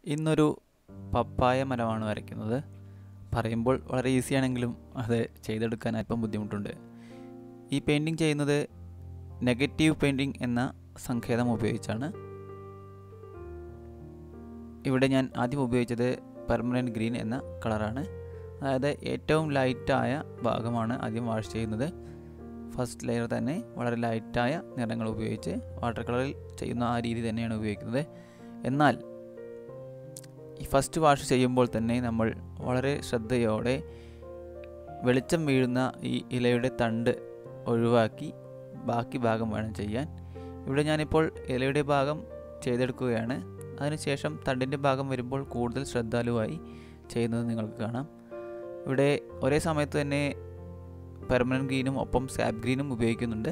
ഇന്നൊരു പപ്പായ മരമാണ് വരയ്ക്കുന്നത് പറയുമ്പോൾ വളരെ ഈസി ആണെങ്കിലും അത് ചെയ്തെടുക്കാൻ അല്പം ബുദ്ധിമുട്ടുണ്ട് ഈ പെയിൻറ്റിങ് ചെയ്യുന്നത് നെഗറ്റീവ് പെയിൻറ്റിങ് എന്ന സങ്കേതം ഉപയോഗിച്ചാണ് ഇവിടെ ഞാൻ ആദ്യം ഉപയോഗിച്ചത് പെർമനൻറ്റ് ഗ്രീൻ എന്ന കളറാണ് അതായത് ഏറ്റവും ലൈറ്റായ ഭാഗമാണ് ആദ്യം വാഷ് ചെയ്യുന്നത് ഫസ്റ്റ് ലെയർ തന്നെ വളരെ ലൈറ്റായ നിറങ്ങൾ ഉപയോഗിച്ച് വാട്ടർ കളറിൽ ചെയ്യുന്ന ആ രീതി തന്നെയാണ് ഉപയോഗിക്കുന്നത് എന്നാൽ ഈ ഫസ്റ്റ് വാഷ് ചെയ്യുമ്പോൾ തന്നെ നമ്മൾ വളരെ ശ്രദ്ധയോടെ വെളിച്ചം വീഴുന്ന ഈ ഇലയുടെ തണ്ട് ഒഴിവാക്കി ബാക്കി ഭാഗം വേണം ചെയ്യാൻ ഇവിടെ ഞാനിപ്പോൾ ഇലയുടെ ഭാഗം ചെയ്തെടുക്കുകയാണ് അതിനുശേഷം തണ്ടിൻ്റെ ഭാഗം വരുമ്പോൾ കൂടുതൽ ശ്രദ്ധാലുവായി ചെയ്യുന്നത് നിങ്ങൾക്ക് കാണാം ഇവിടെ ഒരേ സമയത്ത് തന്നെ പെർമനൻറ്റ് ഗ്രീനും ഒപ്പം സാപ്പ് ഗ്രീനും ഉപയോഗിക്കുന്നുണ്ട്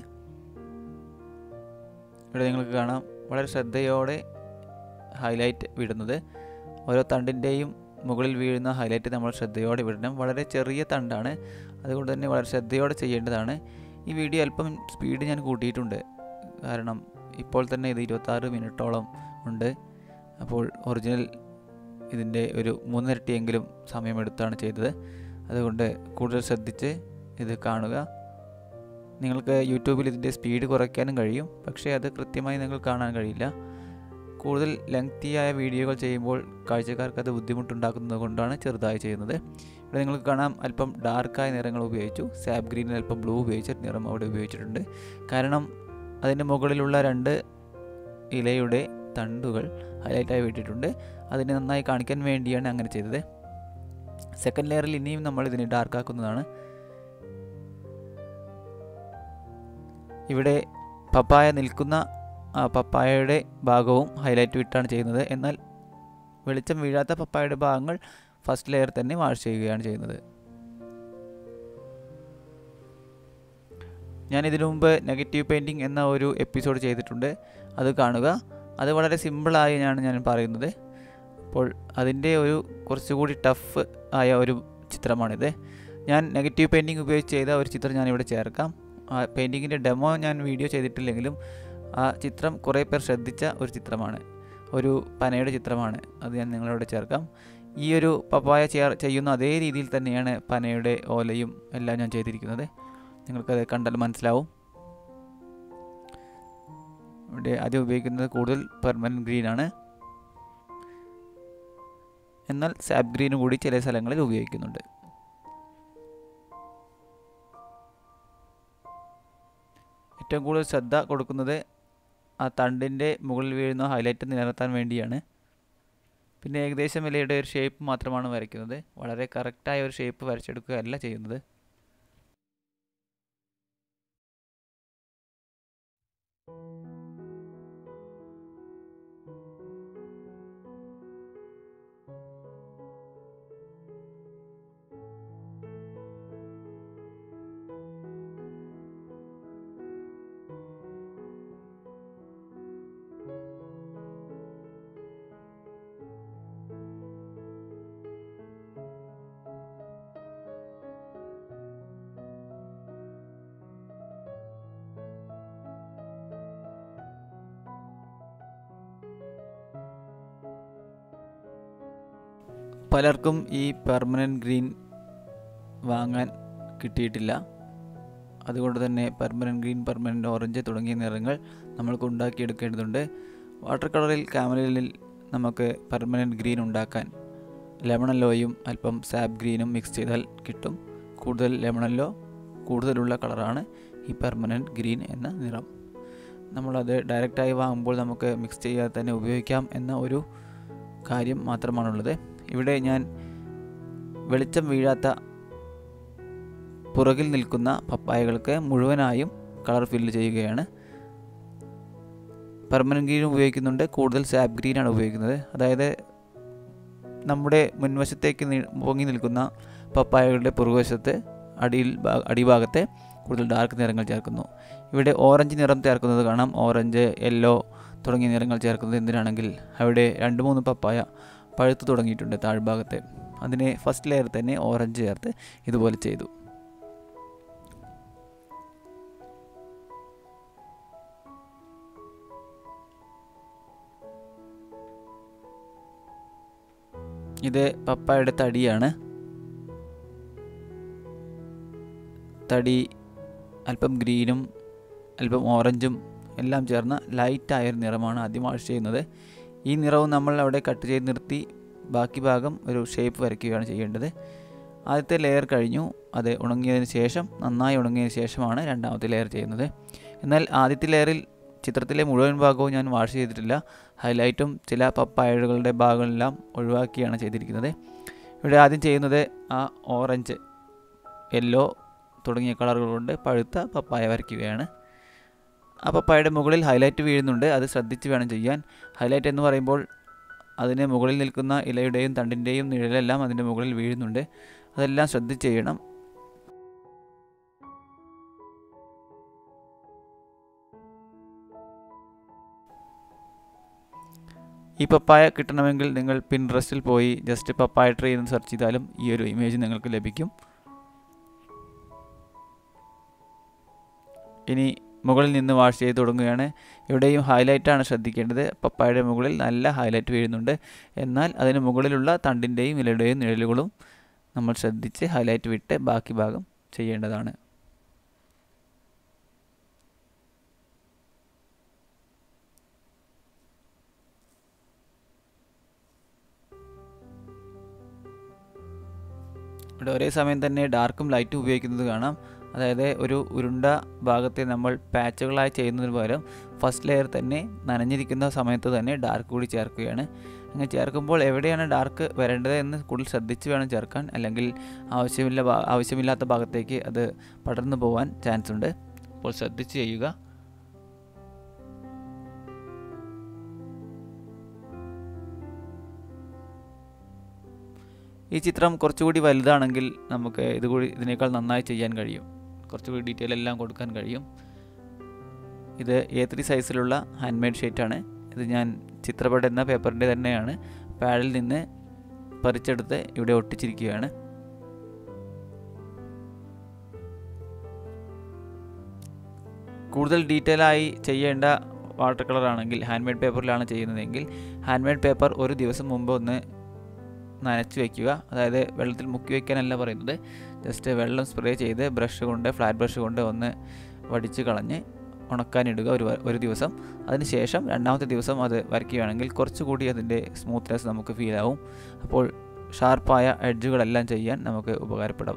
ഇവിടെ നിങ്ങൾക്ക് കാണാം വളരെ ശ്രദ്ധയോടെ ഹൈലൈറ്റ് വിടുന്നത് ഓരോ തണ്ടിൻ്റെയും മുകളിൽ വീഴുന്ന ഹൈലൈറ്റ് നമ്മൾ ശ്രദ്ധയോടെ വിടണം വളരെ ചെറിയ തണ്ടാണ് അതുകൊണ്ട് തന്നെ വളരെ ശ്രദ്ധയോടെ ചെയ്യേണ്ടതാണ് ഈ വീഡിയോ അല്പം സ്പീഡ് ഞാൻ കൂട്ടിയിട്ടുണ്ട് കാരണം ഇപ്പോൾ തന്നെ ഇത് ഇരുപത്താറ് മിനിറ്റോളം ഉണ്ട് അപ്പോൾ ഒറിജിനൽ ഇതിൻ്റെ ഒരു മൂന്നിരട്ടിയെങ്കിലും സമയമെടുത്താണ് ചെയ്തത് അതുകൊണ്ട് കൂടുതൽ ശ്രദ്ധിച്ച് ഇത് കാണുക നിങ്ങൾക്ക് യൂട്യൂബിൽ ഇതിൻ്റെ സ്പീഡ് കുറയ്ക്കാനും കഴിയും പക്ഷേ അത് കൃത്യമായി നിങ്ങൾക്ക് കാണാൻ കഴിയില്ല കൂടുതൽ ലെങ്തിയായ വീഡിയോകൾ ചെയ്യുമ്പോൾ കാഴ്ചക്കാർക്ക് അത് ബുദ്ധിമുട്ടുണ്ടാക്കുന്നത് കൊണ്ടാണ് ചെറുതായി ചെയ്യുന്നത് ഇവിടെ നിങ്ങൾക്ക് കാണാം അല്പം ഡാർക്കായ നിറങ്ങൾ ഉപയോഗിച്ചു സാപ്പ് ഗ്രീനിൽ അല്പം ബ്ലൂ ഉപയോഗിച്ച നിറം അവിടെ ഉപയോഗിച്ചിട്ടുണ്ട് കാരണം അതിൻ്റെ മുകളിലുള്ള രണ്ട് ഇലയുടെ തണ്ടുകൾ ഹൈലൈറ്റായി വിട്ടിട്ടുണ്ട് അതിനെ നന്നായി കാണിക്കാൻ വേണ്ടിയാണ് അങ്ങനെ ചെയ്തത് സെക്കൻഡ് ലെയറിൽ ഇനിയും നമ്മൾ ഇതിനെ ഡാർക്കാക്കുന്നതാണ് ഇവിടെ പപ്പായ നിൽക്കുന്ന ആ പപ്പായയുടെ ഭാഗവും ഹൈലൈറ്റ് വിട്ടാണ് ചെയ്യുന്നത് എന്നാൽ വെളിച്ചം വീഴാത്ത പപ്പായയുടെ ഭാഗങ്ങൾ ഫസ്റ്റ് ലെയർ തന്നെ വാഷ് ചെയ്യുകയാണ് ചെയ്യുന്നത് ഞാൻ ഇതിനു മുമ്പ് നെഗറ്റീവ് പെയിൻറ്റിംഗ് എന്ന ഒരു എപ്പിസോഡ് ചെയ്തിട്ടുണ്ട് അത് കാണുക അത് വളരെ സിമ്പിളായാണ് ഞാൻ പറയുന്നത് അപ്പോൾ അതിൻ്റെ ഒരു കുറച്ചുകൂടി ടഫ് ആയ ഒരു ചിത്രമാണിത് ഞാൻ നെഗറ്റീവ് പെയിൻറ്റിംഗ് ഉപയോഗിച്ച് ചെയ്ത ഒരു ചിത്രം ഞാനിവിടെ ചേർക്കാം ആ പെയിൻറ്റിങ്ങിൻ്റെ ഡെമോ ഞാൻ വീഡിയോ ചെയ്തിട്ടില്ലെങ്കിലും ആ ചിത്രം കുറേ പേർ ശ്രദ്ധിച്ച ഒരു ചിത്രമാണ് ഒരു പനയുടെ ചിത്രമാണ് അത് ഞാൻ നിങ്ങളോട് ചേർക്കാം ഈ ഒരു പപ്പായ ചേർ ചെയ്യുന്ന അതേ രീതിയിൽ തന്നെയാണ് പനയുടെ ഓലയും എല്ലാം ഞാൻ ചെയ്തിരിക്കുന്നത് നിങ്ങൾക്കത് കണ്ടാൽ മനസ്സിലാവും ഇവിടെ ആദ്യം ഉപയോഗിക്കുന്നത് കൂടുതൽ പെർമനൻറ്റ് ഗ്രീൻ ആണ് എന്നാൽ സാപ്പ് ഗ്രീനും കൂടി ചില സ്ഥലങ്ങളിൽ ഉപയോഗിക്കുന്നുണ്ട് ഏറ്റവും കൂടുതൽ ശ്രദ്ധ കൊടുക്കുന്നത് ആ തണ്ടിൻ്റെ മുകളിൽ വീഴുന്ന ഹൈലൈറ്റ് നിലനിർത്താൻ വേണ്ടിയാണ് പിന്നെ ഏകദേശം ഇലയുടെ ഒരു ഷേപ്പ് മാത്രമാണ് വരയ്ക്കുന്നത് വളരെ കറക്റ്റായ ഒരു ഷേപ്പ് വരച്ചെടുക്കുകയല്ല ചെയ്യുന്നത് പലർക്കും ഈ പെർമനൻറ്റ് ഗ്രീൻ വാങ്ങാൻ കിട്ടിയിട്ടില്ല അതുകൊണ്ട് തന്നെ പെർമനൻറ്റ് ഗ്രീൻ പെർമനൻറ്റ് ഓറഞ്ച് തുടങ്ങിയ നിറങ്ങൾ നമ്മൾക്ക് ഉണ്ടാക്കിയെടുക്കേണ്ടതുണ്ട് വാട്ടർ കളറിൽ ക്യാമറയിൽ നമുക്ക് പെർമനൻറ്റ് ഗ്രീൻ ഉണ്ടാക്കാൻ ലെമണല്ലോയും അല്പം സാപ്പ് ഗ്രീനും മിക്സ് ചെയ്താൽ കിട്ടും കൂടുതൽ ലെമണല്ലോ കൂടുതലുള്ള കളറാണ് ഈ പെർമനൻറ്റ് ഗ്രീൻ എന്ന നിറം നമ്മളത് ഡയറക്റ്റായി വാങ്ങുമ്പോൾ നമുക്ക് മിക്സ് ചെയ്യാതെ തന്നെ ഉപയോഗിക്കാം എന്ന ഒരു കാര്യം മാത്രമാണുള്ളത് ഇവിടെ ഞാൻ വെളിച്ചം വീഴാത്ത പുറകിൽ നിൽക്കുന്ന പപ്പായകൾക്ക് മുഴുവനായും കളർ ഫില്ല് ചെയ്യുകയാണ് പെർമനൻറ്റ് ഗ്രീൻ ഉപയോഗിക്കുന്നുണ്ട് കൂടുതൽ സാപ്പ് ഗ്രീനാണ് ഉപയോഗിക്കുന്നത് അതായത് നമ്മുടെ മുൻവശത്തേക്ക് പൊങ്ങി നിൽക്കുന്ന പപ്പായകളുടെ പുറകുവശത്ത് അടിയിൽ അടിഭാഗത്തെ കൂടുതൽ ഡാർക്ക് നിറങ്ങൾ ചേർക്കുന്നു ഇവിടെ ഓറഞ്ച് നിറം ചേർക്കുന്നത് കാണാം ഓറഞ്ച് യെല്ലോ തുടങ്ങിയ നിറങ്ങൾ ചേർക്കുന്നത് എന്തിനാണെങ്കിൽ അവിടെ രണ്ട് മൂന്ന് പപ്പായ പഴുത്ത് തുടങ്ങിയിട്ടുണ്ട് താഴ്ഭാഗത്തെ അതിനെ ഫസ്റ്റ് ലെയർ തന്നെ ഓറഞ്ച് ചേർത്ത് ഇതുപോലെ ചെയ്തു ഇത് പപ്പായയുടെ തടിയാണ് തടി അല്പം ഗ്രീനും അല്പം ഓറഞ്ചും എല്ലാം ചേർന്ന ലൈറ്റായൊരു നിറമാണ് ആദ്യം വാഷ് ചെയ്യുന്നത് ഈ നിറവും നമ്മൾ അവിടെ കട്ട് ചെയ്ത് നിർത്തി ബാക്കി ഭാഗം ഒരു ഷേപ്പ് വരയ്ക്കുകയാണ് ചെയ്യേണ്ടത് ആദ്യത്തെ ലെയർ കഴിഞ്ഞു അത് ഉണങ്ങിയതിന് ശേഷം നന്നായി ഉണങ്ങിയതിന് ശേഷമാണ് രണ്ടാമത്തെ ലെയർ ചെയ്യുന്നത് എന്നാൽ ആദ്യത്തെ ലെയറിൽ ചിത്രത്തിലെ മുഴുവൻ ഭാഗവും ഞാൻ വാഷ് ചെയ്തിട്ടില്ല ഹൈലൈറ്റും ചില പപ്പായകളുടെ ഭാഗങ്ങളെല്ലാം ഒഴിവാക്കിയാണ് ചെയ്തിരിക്കുന്നത് ഇവിടെ ആദ്യം ചെയ്യുന്നത് ആ ഓറഞ്ച് യെല്ലോ തുടങ്ങിയ കളറുകൾ കൊണ്ട് പഴുത്ത പപ്പായ വരയ്ക്കുകയാണ് ആ പപ്പായയുടെ മുകളിൽ ഹൈലൈറ്റ് വീഴുന്നുണ്ട് അത് ശ്രദ്ധിച്ച് വേണം ചെയ്യാൻ ഹൈലൈറ്റ് എന്ന് പറയുമ്പോൾ അതിന് മുകളിൽ നിൽക്കുന്ന ഇലയുടെയും തണ്ടിൻ്റെയും നിഴലെല്ലാം അതിൻ്റെ മുകളിൽ വീഴുന്നുണ്ട് അതെല്ലാം ശ്രദ്ധിച്ച് ചെയ്യണം ഈ പപ്പായ കിട്ടണമെങ്കിൽ നിങ്ങൾ പിൻട്രസ്റ്റിൽ പോയി ജസ്റ്റ് പപ്പായ ട്രീ എന്ന് സെർച്ച് ചെയ്താലും ഈ ഒരു ഇമേജ് നിങ്ങൾക്ക് ലഭിക്കും ഇനി മുകളിൽ നിന്ന് വാഷ് ചെയ്ത് തുടങ്ങുകയാണ് ഇവിടെയും ഹൈലൈറ്റാണ് ശ്രദ്ധിക്കേണ്ടത് പപ്പായയുടെ മുകളിൽ നല്ല ഹൈലൈറ്റ് വീഴുന്നുണ്ട് എന്നാൽ അതിന് മുകളിലുള്ള തണ്ടിൻ്റെയും ഇലയുടെയും നിഴലുകളും നമ്മൾ ശ്രദ്ധിച്ച് ഹൈലൈറ്റ് വിട്ട് ബാക്കി ഭാഗം ചെയ്യേണ്ടതാണ് ഇവിടെ ഒരേ സമയം തന്നെ ഡാർക്കും ലൈറ്റും ഉപയോഗിക്കുന്നത് കാണാം അതായത് ഒരു ഉരുണ്ട ഭാഗത്തെ നമ്മൾ പാച്ചുകളായി ചെയ്യുന്നതിന് പകരം ഫസ്റ്റ് ലെയർ തന്നെ നനഞ്ഞിരിക്കുന്ന സമയത്ത് തന്നെ ഡാർക്ക് കൂടി ചേർക്കുകയാണ് അങ്ങനെ ചേർക്കുമ്പോൾ എവിടെയാണ് ഡാർക്ക് വരേണ്ടത് എന്ന് കൂടുതൽ ശ്രദ്ധിച്ച് വേണം ചേർക്കാൻ അല്ലെങ്കിൽ ആവശ്യമില്ല ആവശ്യമില്ലാത്ത ഭാഗത്തേക്ക് അത് പടർന്നു പോകാൻ ചാൻസ് ഉണ്ട് അപ്പോൾ ശ്രദ്ധിച്ച് ചെയ്യുക ഈ ചിത്രം കുറച്ചുകൂടി വലുതാണെങ്കിൽ നമുക്ക് ഇതുകൂടി ഇതിനേക്കാൾ നന്നായി ചെയ്യാൻ കഴിയും കുറച്ചുകൂടി ഡീറ്റെയിൽ എല്ലാം കൊടുക്കാൻ കഴിയും ഇത് എ ത്രീ സൈസിലുള്ള ഹാൻഡ് മെയ്ഡ് ഷീറ്റാണ് ഇത് ഞാൻ ചിത്രപടം എന്ന പേപ്പറിൻ്റെ തന്നെയാണ് പാഡിൽ നിന്ന് പറിച്ചെടുത്ത് ഇവിടെ ഒട്ടിച്ചിരിക്കുകയാണ് കൂടുതൽ ഡീറ്റെയിൽ ആയി ചെയ്യേണ്ട വാട്ടർ കളർ ആണെങ്കിൽ ഹാൻഡ് മെയ്ഡ് പേപ്പറിലാണ് ചെയ്യുന്നതെങ്കിൽ ഹാൻഡ് മെയ്ഡ് പേപ്പർ ഒരു ദിവസം മുമ്പ് ഒന്ന് നനച്ച് വയ്ക്കുക അതായത് വെള്ളത്തിൽ മുക്കി വയ്ക്കാനല്ല പറയുന്നത് ജസ്റ്റ് വെള്ളം സ്പ്രേ ചെയ്ത് ബ്രഷ് കൊണ്ട് ഫ്ലാറ്റ് ബ്രഷ് കൊണ്ട് ഒന്ന് വടിച്ച് കളഞ്ഞ് ഉണക്കാനിടുക ഒരു ഒരു ദിവസം അതിനുശേഷം രണ്ടാമത്തെ ദിവസം അത് വരയ്ക്കുകയാണെങ്കിൽ കുറച്ചുകൂടി അതിൻ്റെ സ്മൂത്ത്നെസ് നമുക്ക് ഫീൽ ആവും അപ്പോൾ ഷാർപ്പായ എഡ്ജുകളെല്ലാം ചെയ്യാൻ നമുക്ക് ഉപകാരപ്പെടാം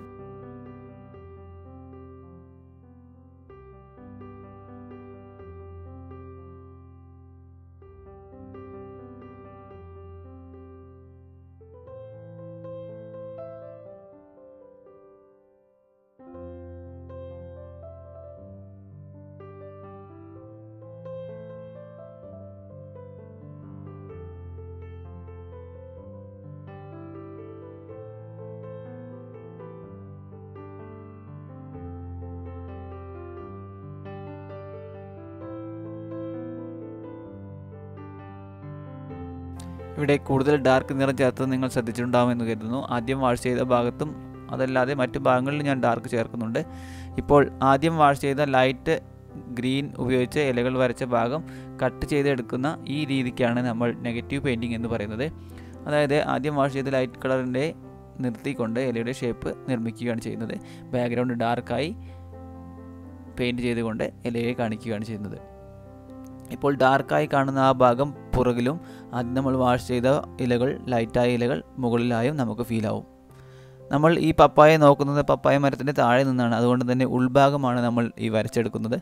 ഇവിടെ കൂടുതൽ ഡാർക്ക് നിറം ചേർത്തത് നിങ്ങൾ ശ്രദ്ധിച്ചിട്ടുണ്ടാകുമെന്ന് കരുതുന്നു ആദ്യം വാഷ് ചെയ്ത ഭാഗത്തും അതല്ലാതെ മറ്റു ഭാഗങ്ങളിൽ ഞാൻ ഡാർക്ക് ചേർക്കുന്നുണ്ട് ഇപ്പോൾ ആദ്യം വാഷ് ചെയ്ത ലൈറ്റ് ഗ്രീൻ ഉപയോഗിച്ച് ഇലകൾ വരച്ച ഭാഗം കട്ട് ചെയ്തെടുക്കുന്ന ഈ രീതിക്കാണ് നമ്മൾ നെഗറ്റീവ് പെയിൻറ്റിങ് എന്ന് പറയുന്നത് അതായത് ആദ്യം വാഷ് ചെയ്ത ലൈറ്റ് കളറിൻ്റെ നിർത്തിക്കൊണ്ട് ഇലയുടെ ഷേപ്പ് നിർമ്മിക്കുകയാണ് ചെയ്യുന്നത് ബാക്ക്ഗ്രൗണ്ട് ഡാർക്കായി പെയിൻറ് ചെയ്തുകൊണ്ട് ഇലയെ കാണിക്കുകയാണ് ചെയ്യുന്നത് ഇപ്പോൾ ഡാർക്കായി കാണുന്ന ആ ഭാഗം പുറകിലും ആദ്യം നമ്മൾ വാഷ് ചെയ്ത ഇലകൾ ലൈറ്റായ ഇലകൾ മുകളിലായും നമുക്ക് ഫീൽ ആവും നമ്മൾ ഈ പപ്പായ നോക്കുന്നത് പപ്പായ മരത്തിൻ്റെ താഴെ നിന്നാണ് അതുകൊണ്ട് തന്നെ ഉൾഭാഗമാണ് നമ്മൾ ഈ വരച്ചെടുക്കുന്നത്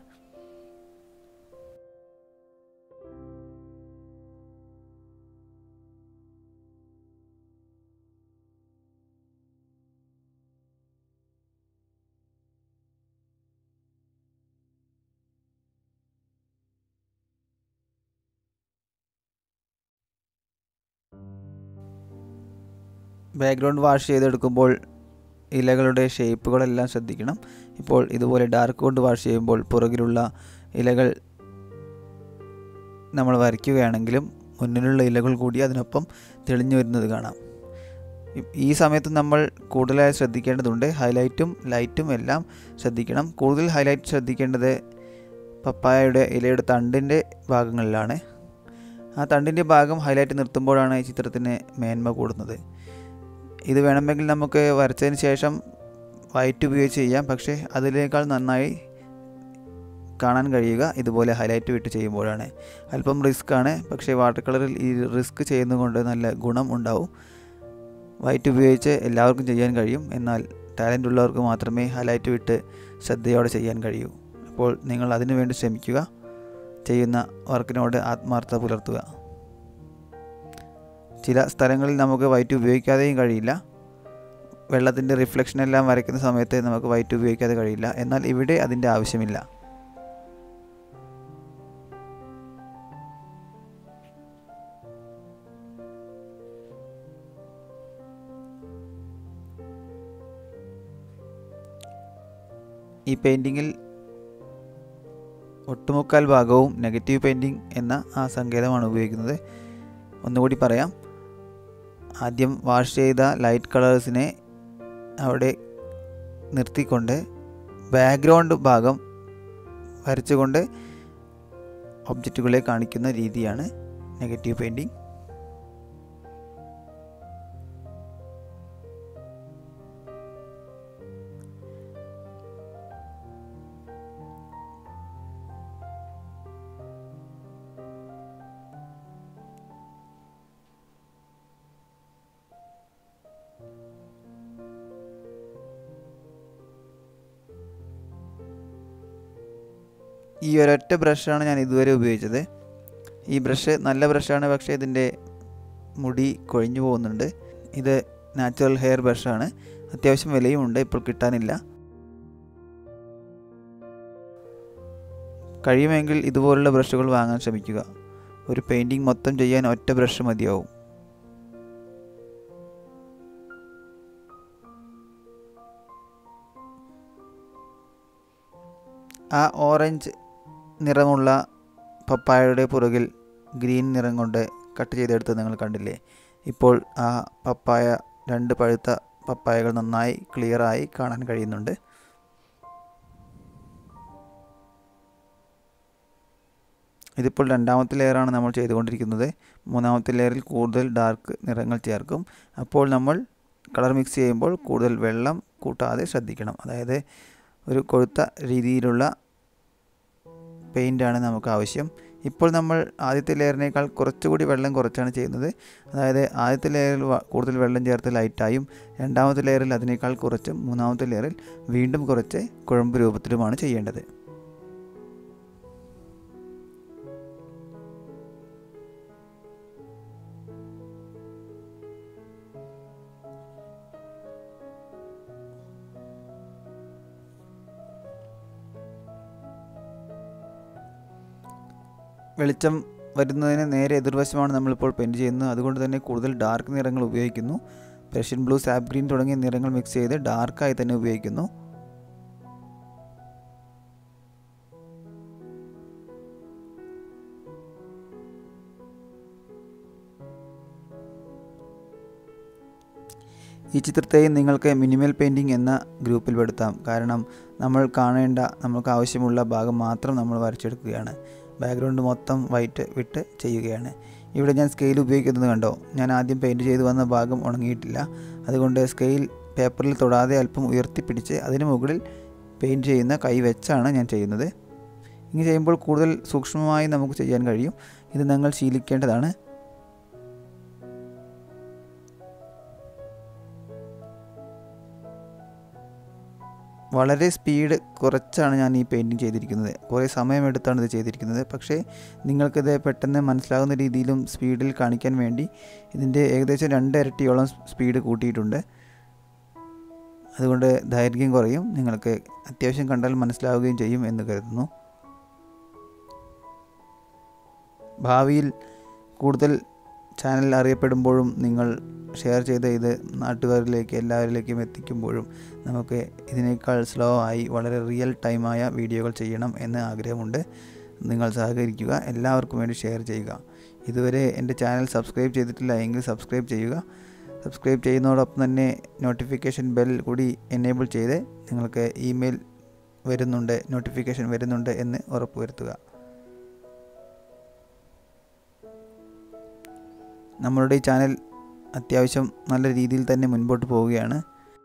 ബാക്ക്ഗ്രൗണ്ട് വാഷ് ചെയ്തെടുക്കുമ്പോൾ ഇലകളുടെ ഷേപ്പുകളെല്ലാം ശ്രദ്ധിക്കണം ഇപ്പോൾ ഇതുപോലെ ഡാർക്ക് കൊണ്ട് വാഷ് ചെയ്യുമ്പോൾ പുറകിലുള്ള ഇലകൾ നമ്മൾ വരയ്ക്കുകയാണെങ്കിലും മുന്നിലുള്ള ഇലകൾ കൂടി അതിനൊപ്പം തെളിഞ്ഞു വരുന്നത് കാണാം ഈ സമയത്ത് നമ്മൾ കൂടുതലായി ശ്രദ്ധിക്കേണ്ടതുണ്ട് ഹൈലൈറ്റും ലൈറ്റും എല്ലാം ശ്രദ്ധിക്കണം കൂടുതൽ ഹൈലൈറ്റ് ശ്രദ്ധിക്കേണ്ടത് പപ്പായയുടെ ഇലയുടെ തണ്ടിൻ്റെ ഭാഗങ്ങളിലാണ് ആ തണ്ടിൻ്റെ ഭാഗം ഹൈലൈറ്റ് നിർത്തുമ്പോഴാണ് ഈ ചിത്രത്തിന് മേന്മ കൂടുന്നത് ഇത് വേണമെങ്കിൽ നമുക്ക് വരച്ചതിന് ശേഷം വൈറ്റ് ഉപയോഗിച്ച് ചെയ്യാം പക്ഷേ അതിനേക്കാൾ നന്നായി കാണാൻ കഴിയുക ഇതുപോലെ ഹൈലൈറ്റ് വിട്ട് ചെയ്യുമ്പോഴാണ് അല്പം റിസ്ക് ആണ് പക്ഷേ വാട്ടർ കളറിൽ ഈ റിസ്ക് ചെയ്യുന്നതുകൊണ്ട് നല്ല ഗുണം ഉണ്ടാവും വൈറ്റ് ഉപയോഗിച്ച് എല്ലാവർക്കും ചെയ്യാൻ കഴിയും എന്നാൽ ടാലൻ്റ് ഉള്ളവർക്ക് മാത്രമേ ഹൈലൈറ്റ് വിട്ട് ശ്രദ്ധയോടെ ചെയ്യാൻ കഴിയൂ അപ്പോൾ നിങ്ങൾ അതിനു വേണ്ടി ശ്രമിക്കുക ചെയ്യുന്ന വർക്കിനോട് ആത്മാർത്ഥത പുലർത്തുക ചില സ്ഥലങ്ങളിൽ നമുക്ക് വൈറ്റ് ഉപയോഗിക്കാതെയും കഴിയില്ല വെള്ളത്തിൻ്റെ റിഫ്ലക്ഷൻ എല്ലാം വരയ്ക്കുന്ന സമയത്ത് നമുക്ക് വൈറ്റ് ഉപയോഗിക്കാതെ കഴിയില്ല എന്നാൽ ഇവിടെ അതിൻ്റെ ആവശ്യമില്ല ഈ പെയിൻറ്റിങ്ങിൽ ഒട്ടുമുക്കാൽ ഭാഗവും നെഗറ്റീവ് പെയിൻറ്റിംഗ് എന്ന ആ സങ്കേതമാണ് ഉപയോഗിക്കുന്നത് ഒന്നുകൂടി പറയാം ആദ്യം വാഷ് ചെയ്ത ലൈറ്റ് കളേഴ്സിനെ അവിടെ നിർത്തിക്കൊണ്ട് ബാക്ക്ഗ്രൗണ്ട് ഭാഗം വരച്ചുകൊണ്ട് ഒബ്ജക്റ്റുകളെ കാണിക്കുന്ന രീതിയാണ് നെഗറ്റീവ് പെയിൻറ്റിംഗ് ഈ ഒരൊറ്റ ബ്രഷാണ് ഞാൻ ഇതുവരെ ഉപയോഗിച്ചത് ഈ ബ്രഷ് നല്ല ബ്രഷാണ് പക്ഷേ ഇതിൻ്റെ മുടി കൊഴിഞ്ഞു പോകുന്നുണ്ട് ഇത് നാച്ചുറൽ ഹെയർ ബ്രഷാണ് അത്യാവശ്യം വിലയുമുണ്ട് ഇപ്പോൾ കിട്ടാനില്ല കഴിയുമെങ്കിൽ ഇതുപോലുള്ള ബ്രഷുകൾ വാങ്ങാൻ ശ്രമിക്കുക ഒരു പെയിൻറ്റിങ് മൊത്തം ചെയ്യാൻ ഒറ്റ ബ്രഷ് മതിയാവും ആ ഓറഞ്ച് നിറമുള്ള പപ്പായയുടെ പുറകിൽ ഗ്രീൻ നിറം കൊണ്ട് കട്ട് ചെയ്തെടുത്ത് നിങ്ങൾ കണ്ടില്ലേ ഇപ്പോൾ ആ പപ്പായ രണ്ട് പഴുത്ത പപ്പായകൾ നന്നായി ക്ലിയറായി കാണാൻ കഴിയുന്നുണ്ട് ഇതിപ്പോൾ രണ്ടാമത്തെ ലെയറാണ് നമ്മൾ ചെയ്തുകൊണ്ടിരിക്കുന്നത് മൂന്നാമത്തെ ലെയറിൽ കൂടുതൽ ഡാർക്ക് നിറങ്ങൾ ചേർക്കും അപ്പോൾ നമ്മൾ കളർ മിക്സ് ചെയ്യുമ്പോൾ കൂടുതൽ വെള്ളം കൂട്ടാതെ ശ്രദ്ധിക്കണം അതായത് ഒരു കൊഴുത്ത രീതിയിലുള്ള പെയിൻ്റാണ് നമുക്ക് ആവശ്യം ഇപ്പോൾ നമ്മൾ ആദ്യത്തെ ലെയറിനേക്കാൾ കുറച്ചുകൂടി വെള്ളം കുറച്ചാണ് ചെയ്യുന്നത് അതായത് ആദ്യത്തെ ലെയറിൽ കൂടുതൽ വെള്ളം ചേർത്ത് ലൈറ്റായും രണ്ടാമത്തെ ലെയറിൽ അതിനേക്കാൾ കുറച്ചും മൂന്നാമത്തെ ലെയറിൽ വീണ്ടും കുറച്ച് കുഴമ്പ് രൂപത്തിലുമാണ് ചെയ്യേണ്ടത് വെളിച്ചം വരുന്നതിന് നേരെ എതിർവശമാണ് നമ്മളിപ്പോൾ പെയിൻറ് ചെയ്യുന്നത് അതുകൊണ്ട് തന്നെ കൂടുതൽ ഡാർക്ക് നിറങ്ങൾ ഉപയോഗിക്കുന്നു പേർഷ്യൻ ബ്ലൂ സാപ്പ് ഗ്രീൻ തുടങ്ങിയ നിറങ്ങൾ മിക്സ് ചെയ്ത് ഡാർക്കായി തന്നെ ഉപയോഗിക്കുന്നു ഈ ചിത്രത്തെയും നിങ്ങൾക്ക് മിനിമൽ പെയിൻറ്റിംഗ് എന്ന ഗ്രൂപ്പിൽ പെടുത്താം കാരണം നമ്മൾ കാണേണ്ട നമുക്ക് ആവശ്യമുള്ള ഭാഗം മാത്രം നമ്മൾ വരച്ചെടുക്കുകയാണ് ബാക്ക്ഗ്രൗണ്ട് മൊത്തം വൈറ്റ് വിട്ട് ചെയ്യുകയാണ് ഇവിടെ ഞാൻ സ്കെയിൽ ഉപയോഗിക്കുന്നത് കണ്ടോ ഞാൻ ആദ്യം പെയിൻറ് ചെയ്തു വന്ന ഭാഗം ഉണങ്ങിയിട്ടില്ല അതുകൊണ്ട് സ്കെയിൽ പേപ്പറിൽ തൊടാതെ അല്പം ഉയർത്തിപ്പിടിച്ച് അതിന് മുകളിൽ പെയിൻറ് ചെയ്യുന്ന കൈ വെച്ചാണ് ഞാൻ ചെയ്യുന്നത് ഇങ്ങനെ ചെയ്യുമ്പോൾ കൂടുതൽ സൂക്ഷ്മമായി നമുക്ക് ചെയ്യാൻ കഴിയും ഇത് നിങ്ങൾ ശീലിക്കേണ്ടതാണ് വളരെ സ്പീഡ് കുറച്ചാണ് ഞാൻ ഈ പെയിൻറ്റിങ് ചെയ്തിരിക്കുന്നത് കുറേ സമയമെടുത്താണ് ഇത് ചെയ്തിരിക്കുന്നത് പക്ഷേ നിങ്ങൾക്കിത് പെട്ടെന്ന് മനസ്സിലാകുന്ന രീതിയിലും സ്പീഡിൽ കാണിക്കാൻ വേണ്ടി ഇതിൻ്റെ ഏകദേശം രണ്ട് ഇരട്ടിയോളം സ്പീഡ് കൂട്ടിയിട്ടുണ്ട് അതുകൊണ്ട് ദൈർഘ്യം കുറയും നിങ്ങൾക്ക് അത്യാവശ്യം കണ്ടാൽ മനസ്സിലാവുകയും ചെയ്യും എന്ന് കരുതുന്നു ഭാവിയിൽ കൂടുതൽ ചാനൽ അറിയപ്പെടുമ്പോഴും നിങ്ങൾ ഷെയർ ചെയ്ത ഇത് നാട്ടുകാരിലേക്ക് എല്ലാവരിലേക്കും എത്തിക്കുമ്പോഴും നമുക്ക് ഇതിനേക്കാൾ സ്ലോ ആയി വളരെ റിയൽ ടൈമായ വീഡിയോകൾ ചെയ്യണം എന്ന് ആഗ്രഹമുണ്ട് നിങ്ങൾ സഹകരിക്കുക എല്ലാവർക്കും വേണ്ടി ഷെയർ ചെയ്യുക ഇതുവരെ എൻ്റെ ചാനൽ സബ്സ്ക്രൈബ് ചെയ്തിട്ടില്ല എങ്കിൽ സബ്സ്ക്രൈബ് ചെയ്യുക സബ്സ്ക്രൈബ് ചെയ്യുന്നതോടൊപ്പം തന്നെ നോട്ടിഫിക്കേഷൻ ബെൽ കൂടി എനേബിൾ ചെയ്ത് നിങ്ങൾക്ക് ഇമെയിൽ വരുന്നുണ്ട് നോട്ടിഫിക്കേഷൻ വരുന്നുണ്ട് എന്ന് ഉറപ്പുവരുത്തുക നമ്മളുടെ ഈ ചാനൽ അത്യാവശ്യം നല്ല രീതിയിൽ തന്നെ മുൻപോട്ട് പോവുകയാണ്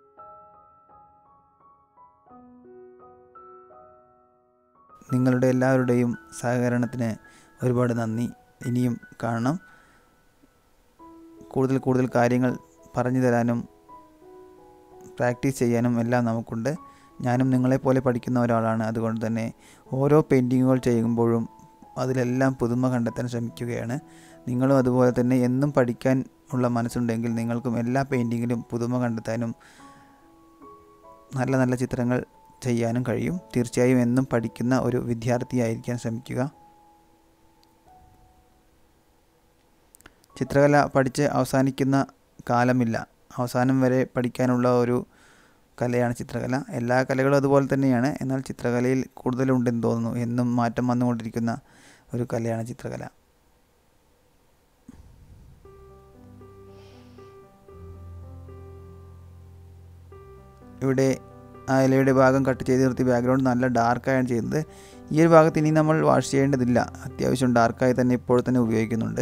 നിങ്ങളുടെ എല്ലാവരുടെയും സഹകരണത്തിന് ഒരുപാട് നന്ദി ഇനിയും കാണണം കൂടുതൽ കൂടുതൽ കാര്യങ്ങൾ പറഞ്ഞു തരാനും പ്രാക്ടീസ് ചെയ്യാനും എല്ലാം നമുക്കുണ്ട് ഞാനും നിങ്ങളെപ്പോലെ പഠിക്കുന്ന ഒരാളാണ് അതുകൊണ്ട് തന്നെ ഓരോ പെയിൻറ്റിങ്ങുകൾ ചെയ്യുമ്പോഴും അതിലെല്ലാം പുതുമ കണ്ടെത്താൻ ശ്രമിക്കുകയാണ് നിങ്ങളും അതുപോലെ തന്നെ എന്നും പഠിക്കാൻ ഉള്ള മനസ്സുണ്ടെങ്കിൽ നിങ്ങൾക്കും എല്ലാ പെയിൻറ്റിങ്ങിലും പുതുമ കണ്ടെത്താനും നല്ല നല്ല ചിത്രങ്ങൾ ചെയ്യാനും കഴിയും തീർച്ചയായും എന്നും പഠിക്കുന്ന ഒരു വിദ്യാർത്ഥിയായിരിക്കാൻ ശ്രമിക്കുക ചിത്രകല പഠിച്ച് അവസാനിക്കുന്ന കാലമില്ല അവസാനം വരെ പഠിക്കാനുള്ള ഒരു കലയാണ് ചിത്രകല എല്ലാ കലകളും അതുപോലെ തന്നെയാണ് എന്നാൽ ചിത്രകലയിൽ കൂടുതലുണ്ടെന്ന് തോന്നുന്നു എന്നും മാറ്റം വന്നുകൊണ്ടിരിക്കുന്ന ഒരു കലയാണ് ചിത്രകല ഇവിടെ ആ ഇലയുടെ ഭാഗം കട്ട് ചെയ്ത് നിർത്തി ബാക്ക്ഗ്രൗണ്ട് നല്ല ഡാർക്കായാണ് ചെയ്യുന്നത് ഈ ഒരു ഭാഗത്ത് ഇനി നമ്മൾ വാഷ് ചെയ്യേണ്ടതില്ല അത്യാവശ്യം ഡാർക്കായി തന്നെ ഇപ്പോൾ തന്നെ ഉപയോഗിക്കുന്നുണ്ട്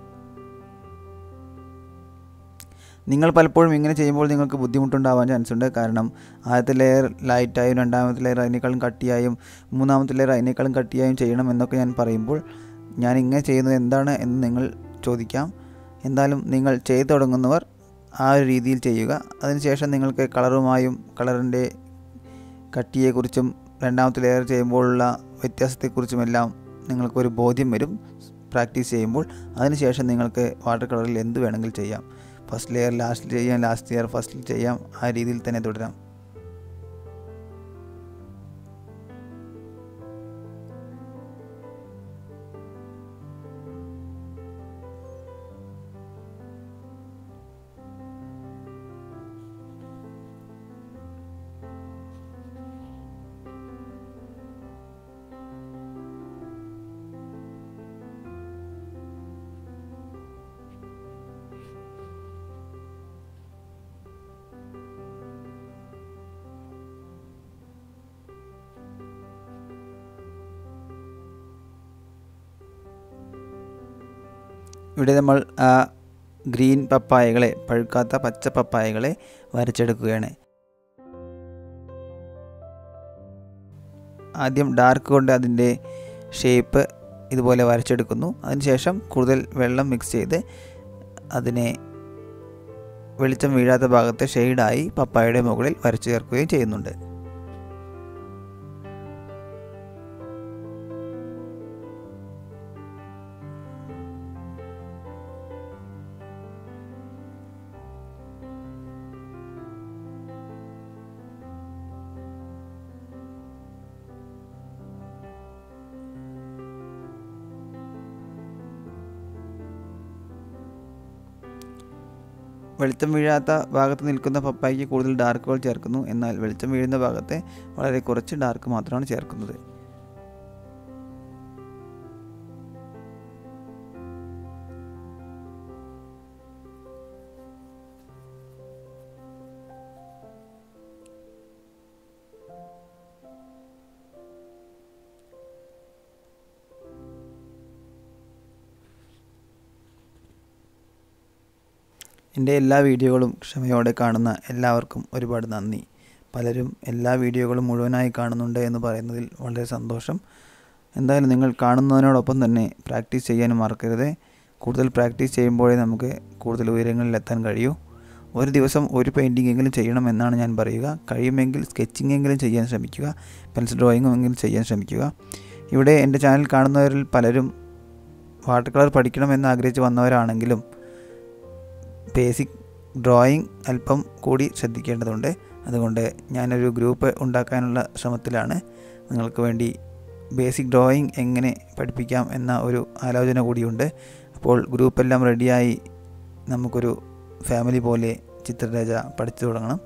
നിങ്ങൾ പലപ്പോഴും ഇങ്ങനെ ചെയ്യുമ്പോൾ നിങ്ങൾക്ക് ബുദ്ധിമുട്ടുണ്ടാവാൻ ചാൻസ് ഉണ്ട് കാരണം ആദ്യത്തെ ലെയർ ലൈറ്റായും രണ്ടാമത്തെ ലെയർ അതിനേക്കാളും കട്ടിയായും മൂന്നാമത്തെ ലെയർ അതിനേക്കാളും കട്ടിയായും ചെയ്യണം എന്നൊക്കെ ഞാൻ പറയുമ്പോൾ ഞാൻ ഇങ്ങനെ ചെയ്യുന്നത് എന്താണ് എന്ന് നിങ്ങൾ ചോദിക്കാം എന്തായാലും നിങ്ങൾ ചെയ്തു തുടങ്ങുന്നവർ ആ ഒരു രീതിയിൽ ചെയ്യുക അതിനുശേഷം നിങ്ങൾക്ക് കളറുമായും കളറിൻ്റെ കട്ടിയെക്കുറിച്ചും രണ്ടാമത്തെ ലെയർ ചെയ്യുമ്പോഴുള്ള വ്യത്യാസത്തെക്കുറിച്ചുമെല്ലാം നിങ്ങൾക്കൊരു ബോധ്യം വരും പ്രാക്ടീസ് ചെയ്യുമ്പോൾ അതിനുശേഷം നിങ്ങൾക്ക് വാട്ടർ കളറിൽ എന്ത് വേണമെങ്കിൽ ചെയ്യാം ഫസ്റ്റ് ലെയർ ലാസ്റ്റ് ചെയ്യാം ലാസ്റ്റ് ലെയർ ഫസ്റ്റിൽ ചെയ്യാം ആ രീതിയിൽ തന്നെ തുടരാം ഇവിടെ നമ്മൾ ആ ഗ്രീൻ പപ്പായകളെ പഴുക്കാത്ത പച്ച പപ്പായകളെ വരച്ചെടുക്കുകയാണ് ആദ്യം ഡാർക്ക് കൊണ്ട് അതിൻ്റെ ഷേപ്പ് ഇതുപോലെ വരച്ചെടുക്കുന്നു അതിനുശേഷം കൂടുതൽ വെള്ളം മിക്സ് ചെയ്ത് അതിനെ വെളിച്ചം വീഴാത്ത ഭാഗത്തെ ഷെയ്ഡായി പപ്പായയുടെ മുകളിൽ വരച്ചു ചേർക്കുകയും ചെയ്യുന്നുണ്ട് വെളിച്ചം വീഴാത്ത ഭാഗത്ത് നിൽക്കുന്ന പപ്പായയ്ക്ക് കൂടുതൽ ഡാർക്കുകൾ ചേർക്കുന്നു എന്നാൽ വെളിച്ചം വീഴുന്ന ഭാഗത്തെ വളരെ കുറച്ച് ഡാർക്ക് മാത്രമാണ് ചേർക്കുന്നത് എൻ്റെ എല്ലാ വീഡിയോകളും ക്ഷമയോടെ കാണുന്ന എല്ലാവർക്കും ഒരുപാട് നന്ദി പലരും എല്ലാ വീഡിയോകളും മുഴുവനായി കാണുന്നുണ്ട് എന്ന് പറയുന്നതിൽ വളരെ സന്തോഷം എന്തായാലും നിങ്ങൾ കാണുന്നതിനോടൊപ്പം തന്നെ പ്രാക്ടീസ് ചെയ്യാനും മറക്കരുത് കൂടുതൽ പ്രാക്ടീസ് ചെയ്യുമ്പോഴേ നമുക്ക് കൂടുതൽ ഉയരങ്ങളിലെത്താൻ കഴിയൂ ഒരു ദിവസം ഒരു പെയിൻറ്റിംഗ് എങ്കിലും ചെയ്യണമെന്നാണ് ഞാൻ പറയുക കഴിയുമെങ്കിൽ സ്കെച്ചിങ് എങ്കിലും ചെയ്യാൻ ശ്രമിക്കുക പെൻസിൽ ഡ്രോയിങ്ങും എങ്കിലും ചെയ്യാൻ ശ്രമിക്കുക ഇവിടെ എൻ്റെ ചാനൽ കാണുന്നവരിൽ പലരും വാട്ടർ കളർ പഠിക്കണമെന്ന് ആഗ്രഹിച്ച് വന്നവരാണെങ്കിലും ബേസിക് ഡ്രോയിങ് അല്പം കൂടി ശ്രദ്ധിക്കേണ്ടതുണ്ട് അതുകൊണ്ട് ഞാനൊരു ഗ്രൂപ്പ് ഉണ്ടാക്കാനുള്ള ശ്രമത്തിലാണ് നിങ്ങൾക്ക് വേണ്ടി ബേസിക് ഡ്രോയിങ് എങ്ങനെ പഠിപ്പിക്കാം എന്ന ഒരു ആലോചന കൂടിയുണ്ട് അപ്പോൾ ഗ്രൂപ്പെല്ലാം റെഡിയായി നമുക്കൊരു ഫാമിലി പോലെ ചിത്രരച പഠിച്ചു തുടങ്ങണം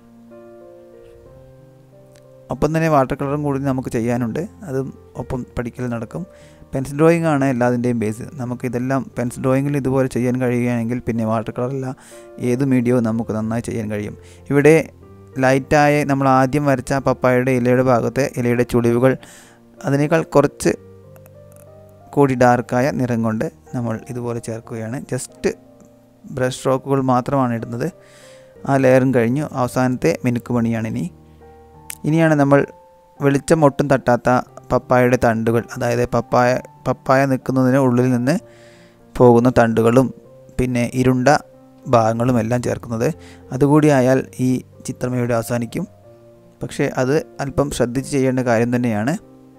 ഒപ്പം തന്നെ വാട്ടർ കളറും കൂടി നമുക്ക് ചെയ്യാനുണ്ട് അതും ഒപ്പം പഠിക്കൽ നടക്കും പെൻസിൽ ഡ്രോയിങ് ആണ് എല്ലാതിൻ്റെയും ബേസ് നമുക്ക് ഇതെല്ലാം പെൻസിൽ ഡ്രോയിങ്ങിൽ ഇതുപോലെ ചെയ്യാൻ കഴിയുകയാണെങ്കിൽ പിന്നെ വാട്ടർ കളറല്ല ഏത് മീഡിയവും നമുക്ക് നന്നായി ചെയ്യാൻ കഴിയും ഇവിടെ ലൈറ്റായ നമ്മൾ ആദ്യം വരച്ച പപ്പായയുടെ ഇലയുടെ ഭാഗത്തെ ഇലയുടെ ചുളിവുകൾ അതിനേക്കാൾ കുറച്ച് കൂടി ഡാർക്കായ നിറം കൊണ്ട് നമ്മൾ ഇതുപോലെ ചേർക്കുകയാണ് ജസ്റ്റ് ബ്രഷ് സ്ട്രോക്കുകൾ മാത്രമാണ് ഇടുന്നത് ആ ലെയറും കഴിഞ്ഞു അവസാനത്തെ മിനുക്ക് പണിയാണ് ഇനി ഇനിയാണ് നമ്മൾ വെളിച്ചം ഒട്ടും തട്ടാത്ത പപ്പായയുടെ തണ്ടുകൾ അതായത് പപ്പായ പപ്പായ നിൽക്കുന്നതിന് ഉള്ളിൽ നിന്ന് പോകുന്ന തണ്ടുകളും പിന്നെ ഇരുണ്ട ഭാഗങ്ങളും എല്ലാം ചേർക്കുന്നത് അതുകൂടി ആയാൽ ഈ ചിത്രം ഇവിടെ അവസാനിക്കും പക്ഷേ അത് അല്പം ശ്രദ്ധിച്ച് ചെയ്യേണ്ട കാര്യം തന്നെയാണ്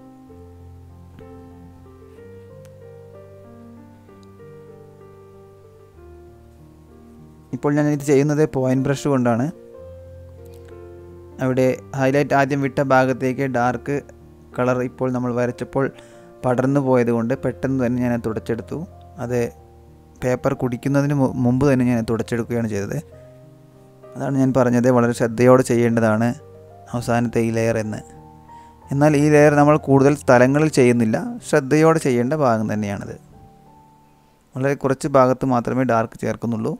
ഇപ്പോൾ ഞാൻ ഇത് ചെയ്യുന്നത് പോയിൻറ്റ് ബ്രഷ് കൊണ്ടാണ് അവിടെ ഹൈലൈറ്റ് ആദ്യം വിട്ട ഭാഗത്തേക്ക് ഡാർക്ക് കളർ ഇപ്പോൾ നമ്മൾ വരച്ചപ്പോൾ പടർന്നു പോയതുകൊണ്ട് പെട്ടെന്ന് തന്നെ ഞാൻ അത് തുടച്ചെടുത്തു അത് പേപ്പർ കുടിക്കുന്നതിന് മു- മുമ്പ് തന്നെ ഞാൻ തുടച്ചെടുക്കുകയാണ് ചെയ്തത് അതാണ് ഞാൻ പറഞ്ഞത് വളരെ ശ്രദ്ധയോടെ ചെയ്യേണ്ടതാണ് അവസാനത്തെ ഈ ലെയർ എന്ന് എന്നാൽ ഈ ലെയർ നമ്മൾ കൂടുതൽ സ്ഥലങ്ങളിൽ ചെയ്യുന്നില്ല ശ്രദ്ധയോടെ ചെയ്യേണ്ട ഭാഗം തന്നെയാണത് വളരെ കുറച്ച് ഭാഗത്ത് മാത്രമേ ഡാർക്ക് ചേർക്കുന്നുള്ളൂ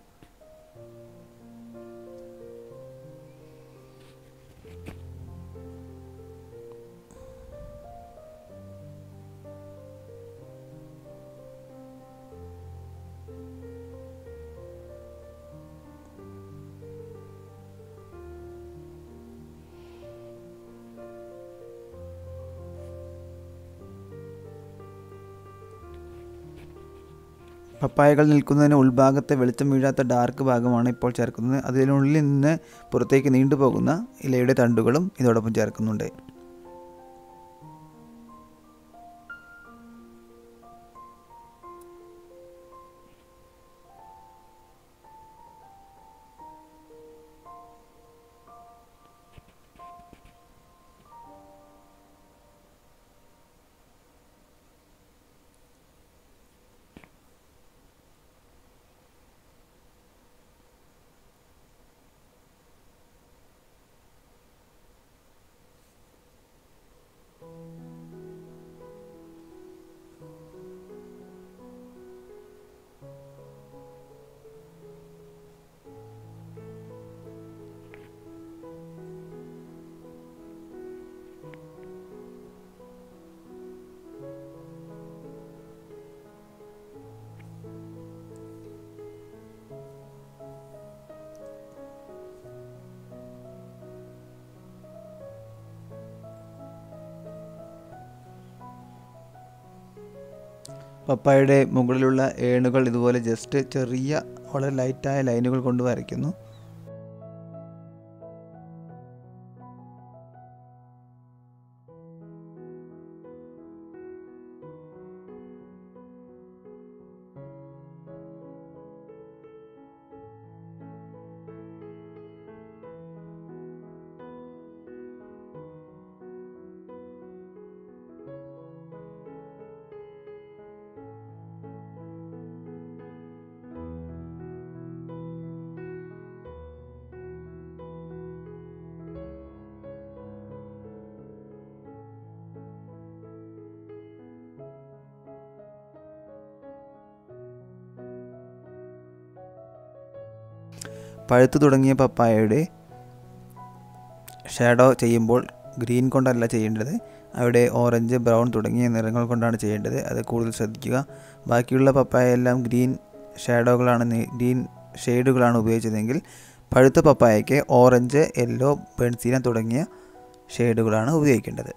പപ്പായകൾ നിൽക്കുന്നതിന് ഉൾഭാഗത്തെ വെളിച്ചം വീഴാത്ത ഡാർക്ക് ഭാഗമാണ് ഇപ്പോൾ ചേർക്കുന്നത് അതിനുള്ളിൽ നിന്ന് പുറത്തേക്ക് നീണ്ടുപോകുന്ന ഇലയുടെ തണ്ടുകളും ഇതോടൊപ്പം ചേർക്കുന്നുണ്ട് പപ്പായയുടെ മുകളിലുള്ള ഏണുകൾ ഇതുപോലെ ജസ്റ്റ് ചെറിയ വളരെ ലൈറ്റായ ലൈനുകൾ കൊണ്ട് വരയ്ക്കുന്നു പഴുത്തു തുടങ്ങിയ പപ്പായയുടെ ഷാഡോ ചെയ്യുമ്പോൾ ഗ്രീൻ കൊണ്ടല്ല ചെയ്യേണ്ടത് അവിടെ ഓറഞ്ച് ബ്രൗൺ തുടങ്ങിയ നിറങ്ങൾ കൊണ്ടാണ് ചെയ്യേണ്ടത് അത് കൂടുതൽ ശ്രദ്ധിക്കുക ബാക്കിയുള്ള പപ്പായ എല്ലാം ഗ്രീൻ ഷാഡോകളാണ് നി- ഗ്രീൻ ഷെയ്ഡുകളാണ് ഉപയോഗിച്ചതെങ്കിൽ പഴുത്ത പപ്പായയ്ക്ക് ഓറഞ്ച് യെല്ലോ പെൺസീന തുടങ്ങിയ ഷെയ്ഡുകളാണ് ഉപയോഗിക്കേണ്ടത്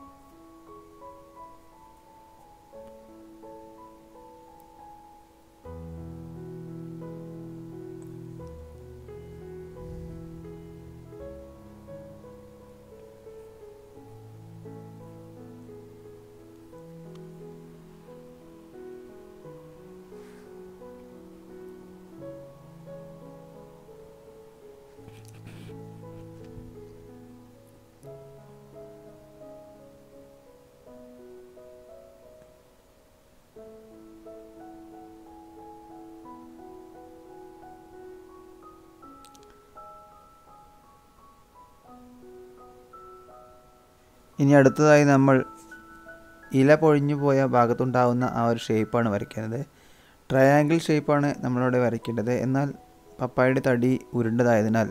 ഇനി അടുത്തതായി നമ്മൾ ഇല പൊഴിഞ്ഞു പോയ ഭാഗത്തുണ്ടാവുന്ന ആ ഒരു ഷേപ്പാണ് വരയ്ക്കുന്നത് ട്രയാങ്കിൾ ഷേപ്പാണ് നമ്മളിവിടെ വരയ്ക്കേണ്ടത് എന്നാൽ പപ്പായയുടെ തടി ഉരുണ്ടതായതിനാൽ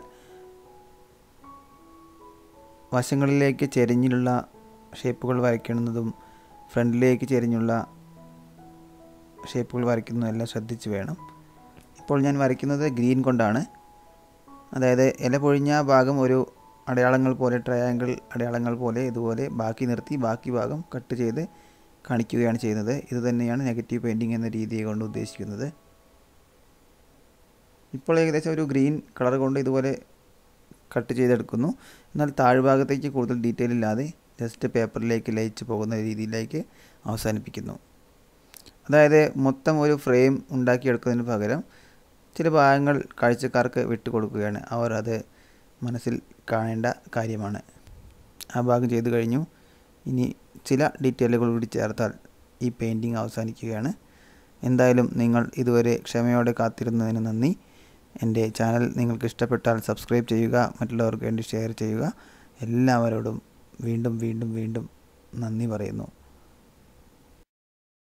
വശങ്ങളിലേക്ക് ചെരിഞ്ഞിലുള്ള ഷേപ്പുകൾ വരയ്ക്കുന്നതും ഫ്രണ്ടിലേക്ക് ചെരിഞ്ഞുള്ള ഷേപ്പുകൾ വരയ്ക്കുന്നതും എല്ലാം ശ്രദ്ധിച്ച് വേണം ഇപ്പോൾ ഞാൻ വരയ്ക്കുന്നത് ഗ്രീൻ കൊണ്ടാണ് അതായത് ഇല പൊഴിഞ്ഞ ഭാഗം ഒരു അടയാളങ്ങൾ പോലെ ട്രയാങ്കിൾ അടയാളങ്ങൾ പോലെ ഇതുപോലെ ബാക്കി നിർത്തി ബാക്കി ഭാഗം കട്ട് ചെയ്ത് കാണിക്കുകയാണ് ചെയ്യുന്നത് ഇത് തന്നെയാണ് നെഗറ്റീവ് പെയിൻറ്റിങ് എന്ന രീതിയെ കൊണ്ട് ഉദ്ദേശിക്കുന്നത് ഇപ്പോൾ ഏകദേശം ഒരു ഗ്രീൻ കളർ കൊണ്ട് ഇതുപോലെ കട്ട് ചെയ്തെടുക്കുന്നു എന്നാൽ താഴ്ഭാഗത്തേക്ക് കൂടുതൽ ഡീറ്റെയിൽ ഇല്ലാതെ ജസ്റ്റ് പേപ്പറിലേക്ക് ലയിച്ച് പോകുന്ന രീതിയിലേക്ക് അവസാനിപ്പിക്കുന്നു അതായത് മൊത്തം ഒരു ഫ്രെയിം ഉണ്ടാക്കിയെടുക്കുന്നതിന് പകരം ചില ഭാഗങ്ങൾ കാഴ്ചക്കാർക്ക് വിട്ടുകൊടുക്കുകയാണ് അവർ അത് മനസ്സിൽ കാണേണ്ട കാര്യമാണ് ആ ഭാഗം ചെയ്തു കഴിഞ്ഞു ഇനി ചില ഡീറ്റെയിലുകൾ കൂടി ചേർത്താൽ ഈ പെയിൻറ്റിങ് അവസാനിക്കുകയാണ് എന്തായാലും നിങ്ങൾ ഇതുവരെ ക്ഷമയോടെ കാത്തിരുന്നതിന് നന്ദി എൻ്റെ ചാനൽ നിങ്ങൾക്ക് ഇഷ്ടപ്പെട്ടാൽ സബ്സ്ക്രൈബ് ചെയ്യുക മറ്റുള്ളവർക്ക് വേണ്ടി ഷെയർ ചെയ്യുക എല്ലാവരോടും വീണ്ടും വീണ്ടും വീണ്ടും നന്ദി പറയുന്നു